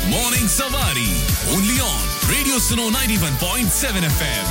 Morning Savari. Only on Radio Suno 91.7 FM.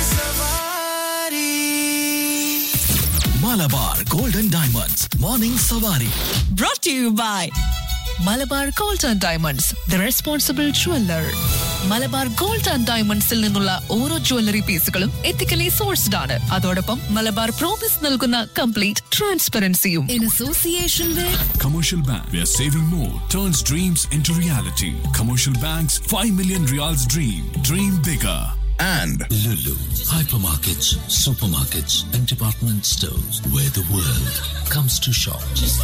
Malabar Golden Diamonds. Morning Savari. brought to you by Malabar gold and diamonds the responsible jeweller Malabar gold and ഡയമണ്ട്സിൽ നിന്നുള്ള ഓരോ jewellery പീസുകളും ethically sourced ആണ് അതോടൊപ്പം Malabar promise നൽകുന്ന complete ട്രാൻസ്പെറൻസിയും in association with Commercial Bank, where saving more turns dreams into reality. Commercial Bank's 5 million reals dream. Dream bigger. and Lulu, hypermarkets, supermarkets, and department stores where the world comes to shop.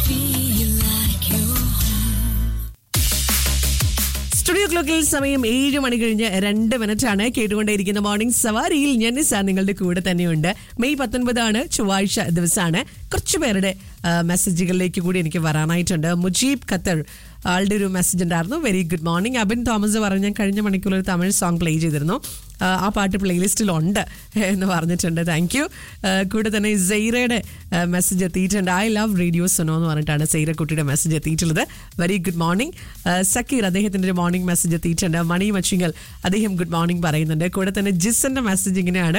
Studio ക്ലോക്കിൽ സമയം ഏഴ് മണി കഴിഞ്ഞ് രണ്ട് minute ആണ് കേട്ടുകൊണ്ടേയിരിക്കുന്ന morning സവാരിയിൽ ഞാൻ നിസാ നിങ്ങളുടെ കൂടെ തന്നെയുണ്ട് മെയ് പത്തൊൻപതാണ് ചൊവ്വാഴ്ച ദിവസമാണ് കുറച്ച് പേരുടെ ആ, മെസ്സേജുകളിലേക്ക് കൂടി എനിക്ക് വരാനായിട്ടുണ്ട് മുജീബ് ഖത്തർ ആളുടെ ഒരു മെസ്സേജ് ഉണ്ടായിരുന്നു very good morning Abin Thomas പറഞ്ഞ ഞാൻ കഴിഞ്ഞ മണിക്കൂർ ഒരു തമിഴ് സോങ് പ്ലേ ചെയ്തിരുന്നു ആ, ആ പാട്ട് പ്ലേലിസ്റ്റിലുണ്ട് എന്ന് പറഞ്ഞിട്ടുണ്ട് താങ്ക് യു കൂടെ തന്നെ സെയ്റയുടെ മെസ്സേജ് എത്തിയിട്ടുണ്ട് ഐ ലവ് റേഡിയോ സുനോ എന്ന് പറഞ്ഞിട്ടാണ് സെയ്റ കുട്ടിയുടെ മെസ്സേജ് എത്തിയിട്ടുള്ളത് വെരി ഗുഡ് മോർണിംഗ് സക്കീർ അദ്ദേഹത്തിൻ്റെ ഒരു മോർണിംഗ് മെസ്സേജ് എത്തിയിട്ടുണ്ട് മണി മച്ചിങ്ങൽ അദ്ദേഹം ഗുഡ് മോർണിംഗ് പറയുന്നുണ്ട് കൂടെ തന്നെ ജിസിൻ്റെ മെസ്സേജ് ഇങ്ങനെയാണ്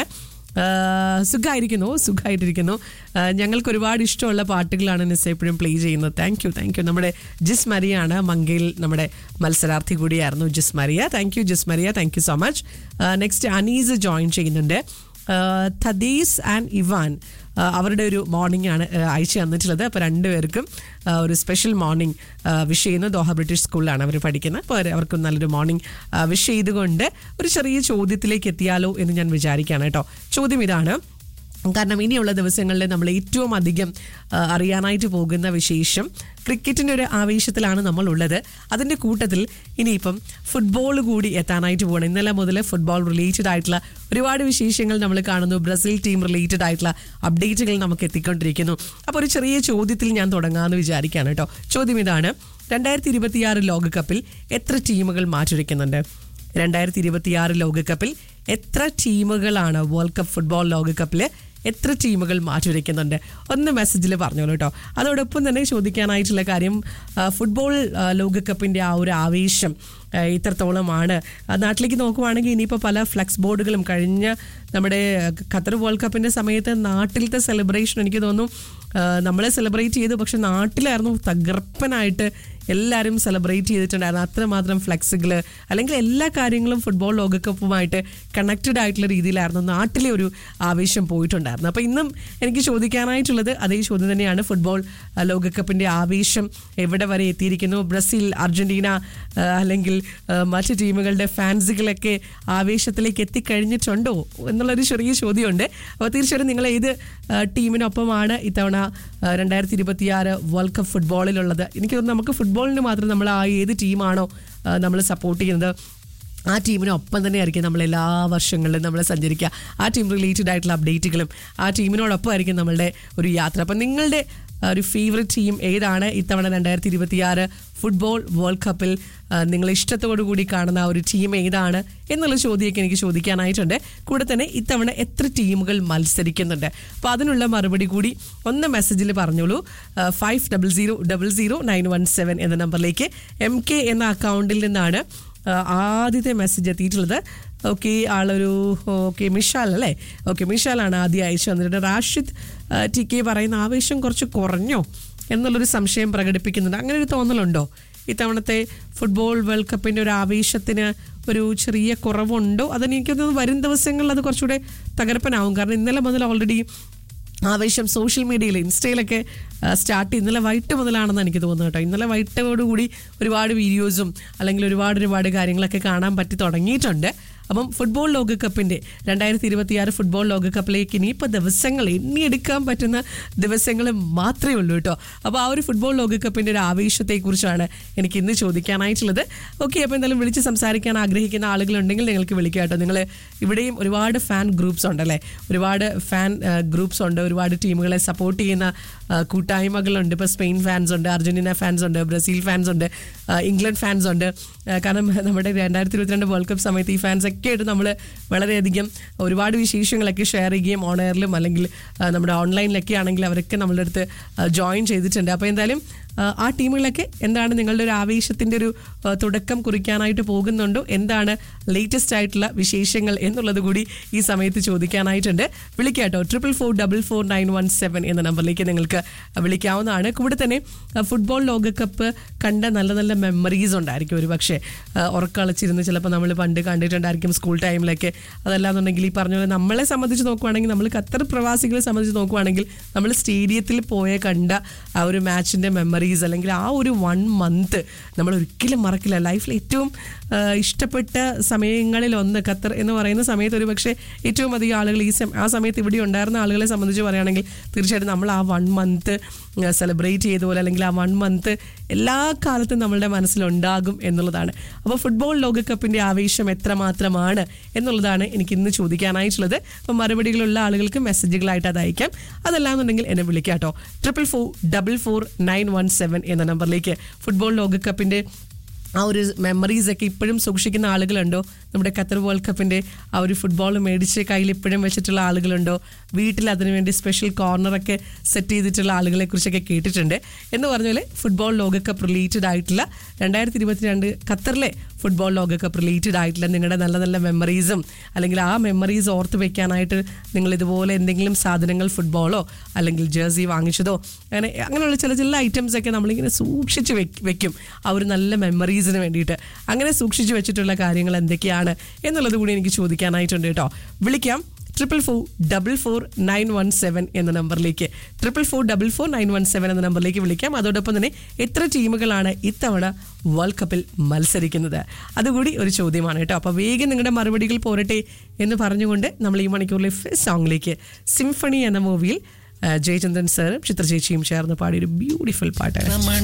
ആഹ് സുഖമായിരിക്കുന്നു സുഖമായിട്ടിരിക്കുന്നു ആഹ് ഞങ്ങൾക്ക് ഒരുപാട് ഇഷ്ടമുള്ള പാട്ടുകളാണ് നിസ് എപ്പോഴും പ്ലേ ചെയ്യുന്നത് താങ്ക് യു താങ്ക് യു നമ്മുടെ ജിസ് മരിയാണ് മങ്കയിൽ നമ്മുടെ മത്സരാർത്ഥി കൂടിയായിരുന്നു Jis Maria thank you Jis Maria thank you so much next Anees join ചെയ്യുന്നുണ്ട് ആഹ് തദീസ് ആൻഡ് ഇവാൻ ആഹ് അവരുടെ ഒരു മോർണിംഗ് ആണ് ആഹ് അയച്ചു തന്നിട്ടുള്ളത് അപ്പോൾ രണ്ടുപേർക്കും ആഹ് ഒരു സ്പെഷ്യൽ മോർണിംഗ് വിഷ് ചെയ്യുന്നു ദോഹ ബ്രിട്ടീഷ് സ്കൂളിലാണ് അവർ പഠിക്കുന്നത് അപ്പോൾ അവർ- അവർക്ക് നല്ലൊരു മോർണിംഗ് വിഷ് ചെയ്തുകൊണ്ട് ഒരു ചെറിയ ചോദ്യത്തിലേക്ക് എത്തിയാലോ എന്ന് ഞാൻ വിചാരിക്കുകയാണ് കേട്ടോ ചോദ്യം ഇതാണ് കാരണം ഇനിയുള്ള ദിവസങ്ങളിൽ നമ്മൾ ഏറ്റവും അധികം ആ, അറിയാനായിട്ട് പോകുന്ന വിശേഷം ക്രിക്കറ്റിൻ്റെ ഒരു ആവേശത്തിലാണ് നമ്മൾ ഉള്ളത് അതിൻ്റെ കൂട്ടത്തിൽ ഇനിയിപ്പം ഫുട്ബോൾ കൂടി എത്താനായിട്ട് പോകണം ഇന്നലെ മുതൽ ഫുട്ബോൾ റിലേറ്റഡ് ആയിട്ടുള്ള ഒരുപാട് വിശേഷങ്ങൾ നമ്മൾ കാണുന്നു ബ്രസീൽ ടീം റിലേറ്റഡ് ആയിട്ടുള്ള അപ്ഡേറ്റുകൾ നമുക്ക് എത്തിക്കൊണ്ടിരിക്കുന്നു അപ്പോൾ ഒരു ചെറിയ ചോദ്യത്തിൽ ഞാൻ തുടങ്ങാമെന്ന് വിചാരിക്കുകയാണ് കേട്ടോ ചോദ്യം ഇതാണ് രണ്ടായിരത്തി ഇരുപത്തിയാറ് ലോകകപ്പിൽ എത്ര ടീമുകൾ മാറ്റുരയ്ക്കുന്നുണ്ട് രണ്ടായിരത്തി ഇരുപത്തിയാറ് ലോകകപ്പിൽ എത്ര ടീമുകളാണ് വേൾഡ് കപ്പ് ഫുട്ബോൾ ലോകകപ്പിൽ എത്ര ടീമുകൾ മാറ്റുരയ്ക്കുന്നുണ്ട് ഒന്ന് മെസ്സേജിൽ പറഞ്ഞോളൂ കേട്ടോ അതോടൊപ്പം തന്നെ ചോദിക്കാനായിട്ടുള്ള കാര്യം ആ, ഫുട്ബോൾ ആ, ലോകകപ്പിൻ്റെ ആ ഒരു ആവേശം ആ, ഇത്രത്തോളമാണ് ആ, നാട്ടിലേക്ക് നോക്കുവാണെങ്കിൽ ഇനിയിപ്പോൾ പല ഫ്ലെക്സ് ബോർഡുകളും കഴിഞ്ഞ നമ്മുടെ ഖത്തർ വേൾഡ് കപ്പിൻ്റെ സമയത്ത് നാട്ടിലത്തെ സെലിബ്രേഷൻ എനിക്ക് തോന്നുന്നു നമ്മൾ സെലിബ്രേറ്റ് ചെയ്തു പക്ഷെ നാട്ടിലായിരുന്നു തകർപ്പനായിട്ട് എല്ലാവരും സെലിബ്രേറ്റ് ചെയ്തിട്ടുണ്ടായിരുന്നു അത്രമാത്രം ഫ്ലെക്സുകൾ അല്ലെങ്കിൽ എല്ലാ കാര്യങ്ങളും ഫുട്ബോൾ ലോകകപ്പുമായിട്ട് കണക്റ്റഡ് ആയിട്ടുള്ള രീതിയിലായിരുന്നു നാട്ടിലെ ഒരു ആവേശം പോയിട്ടുണ്ടായിരുന്നു അപ്പോൾ ഇന്നും എനിക്ക് ചോദിക്കാനായിട്ടുള്ളത് അതേ ചോദ്യം തന്നെയാണ് ഫുട്ബോൾ ആ, ലോകകപ്പിൻ്റെ ആവേശം എവിടെ വരെ എത്തിയിരിക്കുന്നു ബ്രസീൽ അർജന്റീന ആ, അല്ലെങ്കിൽ ആ, മറ്റ് ടീമുകളുടെ ഫാൻസുകളൊക്കെ ആവേശത്തിലേക്ക് എത്തിക്കഴിഞ്ഞിട്ടുണ്ടോ എന്നുള്ളൊരു ചെറിയ ചോദ്യമുണ്ട് അപ്പോൾ തീർച്ചയായിട്ടും നിങ്ങൾ ഏത് ആ, ടീമിനൊപ്പമാണ് ഇത്തവണ രണ്ടായിരത്തി ഇരുപത്തിയാറ് വേൾഡ് കപ്പ് ഫുട്ബോളിലുള്ളത് എനിക്ക് തോന്നുന്നു നമുക്ക് ഫുട്ബോളിന് മാത്രം നമ്മൾ ആ ഏത് ടീമാണോ നമ്മൾ സപ്പോർട്ട് ചെയ്യുന്നത് ആ ടീമിനൊപ്പം തന്നെ ആയിരിക്കും നമ്മൾ എല്ലാ വർഷങ്ങളിലും നമ്മൾ സഞ്ചരിക്കുക ആ ടീം റിലേറ്റഡ് ആയിട്ടുള്ള അപ്ഡേറ്റുകളും ആ ടീമിനോടൊപ്പം ആയിരിക്കും നമ്മളുടെ ഒരു യാത്ര അപ്പം നിങ്ങളുടെ ആ, ഒരു ഫേവററ്റ് ടീം ഏതാണ് ഇത്തവണ രണ്ടായിരത്തി ഇരുപത്തിയാറ് ഫുട്ബോൾ വേൾഡ് കപ്പിൽ ആ, നിങ്ങൾ ഇഷ്ടത്തോടു കൂടി കാണുന്ന ആ ഒരു ടീം ഏതാണ് എന്നുള്ള ചോദ്യമൊക്കെ എനിക്ക് ചോദിക്കാനായിട്ടുണ്ട് കൂടെ തന്നെ ഇത്തവണ എത്ര ടീമുകൾ മത്സരിക്കുന്നുണ്ട് അപ്പോൾ അതിനുള്ള മറുപടി കൂടി ഒന്ന് മെസ്സേജിൽ പറഞ്ഞോളൂ five double zero double zero nine one seven എന്ന നമ്പറിലേക്ക് എം കെ എന്ന അക്കൗണ്ടിൽ നിന്നാണ് ആ, ആദ്യത്തെ മെസ്സേജ് എത്തിയിട്ടുള്ളത് ഓക്കെ ആളൊരു ഓക്കെ മിഷാൽ അല്ലേ ഓക്കെ മിഷാലാണ് ആദ്യം അയച്ചു വന്നിട്ട് റാഷിദ് ആ, ടി കെ പറയുന്ന ആവേശം കുറച്ച് കുറഞ്ഞോ എന്നുള്ളൊരു സംശയം പ്രകടിപ്പിക്കുന്നുണ്ട് അങ്ങനെ ഒരു തോന്നലുണ്ടോ ഇത്തവണത്തെ ഫുട്ബോൾ വേൾഡ് കപ്പിൻ്റെ ഒരു ആവേശത്തിന് ഒരു ചെറിയ കുറവുണ്ടോ അതെനിക്ക് തോന്നുന്നു വരും ദിവസങ്ങളിൽ അത് കുറച്ചുകൂടെ തകർപ്പനാവും കാരണം ഇന്നലെ മുതൽ ഓൾറെഡി ആവേശം സോഷ്യൽ മീഡിയയിൽ ഇൻസ്റ്റയിലൊക്കെ സ്റ്റാർട്ട് ഇന്നലെ വൈകിട്ട് മുതലാണെന്ന് എനിക്ക് തോന്നുന്നു കേട്ടോ ഇന്നലെ വൈകിട്ടോടുകൂടി ഒരുപാട് വീഡിയോസും അല്ലെങ്കിൽ ഒരുപാട് ഒരുപാട് കാര്യങ്ങളൊക്കെ കാണാൻ പറ്റി തുടങ്ങിയിട്ടുണ്ട് അപ്പം ഫുട്ബോൾ ലോകകപ്പിൻ്റെ രണ്ടായിരത്തി ഇരുപത്തിയാറ് ഫുട്ബോൾ ലോകകപ്പിലേക്ക് ഇനിയിപ്പോൾ ദിവസങ്ങൾ എണ്ണിയെടുക്കാൻ പറ്റുന്ന ദിവസങ്ങൾ മാത്രമേ ഉള്ളൂ കേട്ടോ അപ്പോൾ ആ ഒരു ഫുട്ബോൾ ലോകകപ്പിൻ്റെ ഒരു ആവേശത്തെക്കുറിച്ചാണ് എനിക്ക് ഇന്ന് ചോദിക്കാനായിട്ടുള്ളത് ഓക്കെ അപ്പോൾ എന്തായാലും വിളിച്ച് സംസാരിക്കാൻ ആഗ്രഹിക്കുന്ന ആളുകളുണ്ടെങ്കിൽ നിങ്ങൾക്ക് വിളിക്കുക കേട്ടോ നിങ്ങൾ ഇവിടെയും ഒരുപാട് ഫാൻ ഗ്രൂപ്പ്സ് ഉണ്ടല്ലേ ഒരുപാട് ഫാൻ ഗ്രൂപ്പ്സ് ഉണ്ട് ഒരുപാട് ടീമുകളെ സപ്പോർട്ട് ചെയ്യുന്ന ആ, കൂട്ടായ്മകളുണ്ട് ഇപ്പോൾ സ്പെയിൻ ഫാൻസ് ഉണ്ട് അർജന്റീന ഫാൻസ് ഉണ്ട് ബ്രസീൽ ഫാൻസ് ഉണ്ട് ആ, ഇംഗ്ലണ്ട് ഫാൻസ് ഉണ്ട് ആ, കാരണം നമ്മുടെ രണ്ടായിരത്തി ഇരുപത്തിരണ്ട് വേൾഡ് കപ്പ് സമയത്ത് ഈ ഫാൻസ് ഒക്കെ ആയിട്ട് നമ്മൾ വളരെയധികം ഒരുപാട് വിശേഷങ്ങളൊക്കെ ഷെയർ ചെയ്യുകയും ഓൺ എയറിലും അല്ലെങ്കിൽ ആ, നമ്മുടെ ഓൺലൈനിലൊക്കെ ആണെങ്കിൽ അവരൊക്കെ നമ്മളുടെ അടുത്ത് ജോയിൻ ചെയ്തിട്ടുണ്ട് അപ്പോൾ എന്തായാലും ആ, ആ ടീമുകളൊക്കെ എന്താണ് നിങ്ങളുടെ ഒരു ആവേശത്തിന്റെ ഒരു ആ, തുടക്കം കുറിക്കാനായിട്ട് പോകുന്നുണ്ടോ എന്താണ് ലേറ്റസ്റ്റ് ആയിട്ടുള്ള വിശേഷങ്ങൾ എന്നുള്ളത് കൂടി ഈ സമയത്ത് ചോദിക്കാനായിട്ടുണ്ട് വിളിക്കാട്ടോ triple four double four nine one seven എന്ന നമ്പറിലേക്ക് നിങ്ങൾക്ക് വിളിക്കാവുന്നതാണ് കൂടെ തന്നെ ആ, ഫുട്ബോൾ ലോകകപ്പ് കണ്ട നല്ല നല്ല മെമ്മറീസ് ഉണ്ടായിരിക്കും ഒരു പക്ഷേ ഉറക്കളച്ചിരുന്ന് ചിലപ്പോൾ നമ്മൾ പണ്ട് കണ്ടിട്ടുണ്ടായിരിക്കും സ്കൂൾ ടൈമിലൊക്കെ അതല്ലാന്നുണ്ടെങ്കിൽ ഈ പറഞ്ഞ പോലെ നമ്മളെ സംബന്ധിച്ച് നോക്കുവാണെങ്കിൽ നമ്മൾ ഖത്തർ പ്രവാസികളെ സംബന്ധിച്ച് നോക്കുവാണെങ്കിൽ നമ്മൾ സ്റ്റേഡിയത്തിൽ പോയ കണ്ട ആ ഒരു മാച്ചിൻ്റെ മെമ്മറീസ് അല്ലെങ്കിൽ ആ ഒരു വൺ മന്ത് നമ്മൾ ഒരിക്കലും മറക്കില്ല ലൈഫിൽ ഏറ്റവും ആ, ഇഷ്ടപ്പെട്ട സമയങ്ങളിൽ ഒന്ന് ഖത്തർ എന്ന് പറയുന്ന സമയത്ത് ഒരു പക്ഷേ ഏറ്റവും അധികം ആളുകൾ ഈ സം- ആ സമയത്ത് ഇവിടെ ഉണ്ടായിരുന്ന ആളുകളെ സംബന്ധിച്ച് പറയുകയാണെങ്കിൽ തീർച്ചയായിട്ടും നമ്മൾ ആ വൺ മന്ത് സെലിബ്രേറ്റ് ചെയ്ത പോലെ അല്ലെങ്കിൽ ആ വൺ മന്ത് എല്ലാ കാലത്തും നമ്മളുടെ മനസ്സിലുണ്ടാകും എന്നുള്ളതാണ് അപ്പോൾ ഫുട്ബോൾ ലോകകപ്പിൻ്റെ ആവേശം എത്രമാത്രമാണ് എന്നുള്ളതാണ് എനിക്ക് ഇന്ന് ചോദിക്കാനായിട്ടുള്ളത് അപ്പോൾ മറുപടികളുള്ള ആളുകൾക്ക് മെസ്സേജുകളായിട്ട് അത് അയക്കാം അതല്ലാന്നുണ്ടെങ്കിൽ എന്നെ വിളിക്കാം കേട്ടോ triple four double four nine one seven എന്ന നമ്പറിലേക്ക് ഫുട്ബോൾ ലോകകപ്പിൻ്റെ ആ ഒരു മെമ്മറീസ് ഒക്കെ ഇപ്പോഴും സൂക്ഷിക്കുന്ന ആളുകളുണ്ടോ നമ്മുടെ ഖത്തർ വേൾഡ് കപ്പിന്റെ ആ ഒരു ഫുട്ബോൾ മേടിച്ച് കയ്യിൽ ഇപ്പോഴും വെച്ചിട്ടുള്ള ആളുകളുണ്ടോ വീട്ടിൽ അതിനുവേണ്ടി സ്പെഷ്യൽ കോർണറൊക്കെ സെറ്റ് ചെയ്തിട്ടുള്ള ആളുകളെ കുറിച്ചൊക്കെ കേട്ടിട്ടുണ്ട് എന്ന് പറഞ്ഞാൽ ഫുട്ബോൾ ലോകകപ്പ് റിലേറ്റഡ് ആയിട്ടുള്ള രണ്ടായിരത്തി ഇരുപത്തിരണ്ട് ഖത്തറിലെ ഫുട്ബോൾ ലോകകപ്പ് റിലേറ്റഡ് ആയിട്ടുള്ള നിങ്ങളുടെ നല്ല നല്ല മെമ്മറീസും അല്ലെങ്കിൽ ആ മെമ്മറീസ് ഓർത്ത് വെക്കാനായിട്ട് നിങ്ങൾ ഇതുപോലെ എന്തെങ്കിലും സാധനങ്ങൾ ഫുട്ബോളോ അല്ലെങ്കിൽ ജേഴ്സി വാങ്ങിച്ചതോ അങ്ങനെ അങ്ങനെയുള്ള ചില ചില ഐറ്റംസ് ഒക്കെ നമ്മളിങ്ങനെ സൂക്ഷിച്ച് വെക്ക് വെക്കും ആ ഒരു നല്ല മെമ്മറീസിന് വേണ്ടിയിട്ട് അങ്ങനെ സൂക്ഷിച്ച് വെച്ചിട്ടുള്ള കാര്യങ്ങൾ എന്തൊക്കെയാണ് എന്നുള്ളത് കൂടി എനിക്ക് ചോദിക്കാനായിട്ടുണ്ട് കേട്ടോ വിളിക്കാം triple four double four nine one seven എന്ന നമ്പറിലേക്ക് triple four double four nine one seven എന്ന നമ്പറിലേക്ക് വിളിക്കാം അതോടൊപ്പം തന്നെ എത്ര ടീമുകളാണ് ഇത്തവണ വേൾഡ് കപ്പിൽ മത്സരിക്കുന്നത് അതുകൂടി ഒരു ചോദ്യമാണ് കേട്ടോ അപ്പോൾ വേഗം നിങ്ങളുടെ മറുപടികൾ പോരട്ടെ എന്ന് പറഞ്ഞുകൊണ്ട് നമ്മൾ ഈ മണിക്കൂറിലെ ഫസ്റ്റ് സോങ്ങിലേക്ക് സിംഫണി എന്ന മൂവിയിൽ ജയചന്ദ്രൻ സാറും ചിത്രചേച്ചിയും ചേർന്ന് പാടിയൊരു ബ്യൂട്ടിഫുൾ പാട്ടാണ്